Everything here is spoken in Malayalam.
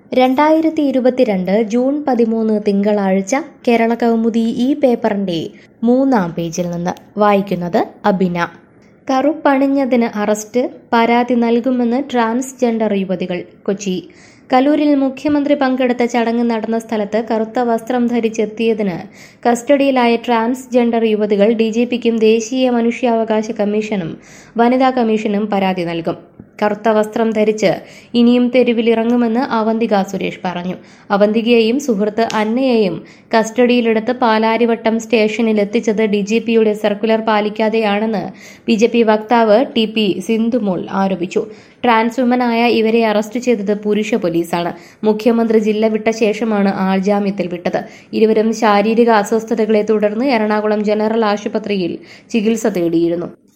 രണ്ടായിരത്തി ഇരുപത്തിരണ്ട് ജൂൺ പതിമൂന്ന് തിങ്കളാഴ്ച കേരള കൗമുദി ഈ പേപ്പറിന്റെ മൂന്നാം പേജിൽ നിന്ന് വായിക്കുന്നത് അബിന കറുപ്പണിഞ്ഞതിന് അറസ്റ്റ് പരാതി നൽകുമെന്ന് ട്രാൻസ്ജെൻഡർ യുവതികൾ കൊച്ചി കലൂരിൽ മുഖ്യമന്ത്രി പങ്കെടുത്ത ചടങ്ങ് നടന്ന സ്ഥലത്ത് കറുത്ത വസ്ത്രം ധരിച്ചെത്തിയതിന് കസ്റ്റഡിയിലായ ട്രാൻസ്ജെൻഡർ യുവതികൾ ഡിജിപിക്കും ദേശീയ മനുഷ്യാവകാശ കമ്മീഷനും വനിതാ കമ്മീഷനും പരാതി നൽകും കറുത്ത വസ്ത്രം ധരിച്ച് ഇനിയും തെരുവിലിറങ്ങുമെന്ന് അവന്തിക സുരേഷ് പറഞ്ഞു അവന്തികയെയും സുഹൃത്ത് അന്നയെയും കസ്റ്റഡിയിലെടുത്ത് പാലാരിവട്ടം സ്റ്റേഷനിൽ എത്തിച്ചത് ഡിജിപിയുടെ സർക്കുലർ പാലിക്കാതെയാണെന്ന് ബി ജെ പി വക്താവ് ടി പി സിന്ധുമോൾ ആരോപിച്ചു ട്രാൻസ് വുമനായ ഇവരെ അറസ്റ്റ് ചെയ്തത് പുരുഷ പോലീസാണ് മുഖ്യമന്ത്രി ജില്ല വിട്ട ശേഷമാണ് ആൾജാമ്യത്തിൽ വിട്ടത് ഇരുവരും ശാരീരിക അസ്വസ്ഥതകളെ തുടർന്ന് എറണാകുളം ജനറൽ ആശുപത്രിയിൽ ചികിത്സ തേടിയിരുന്നു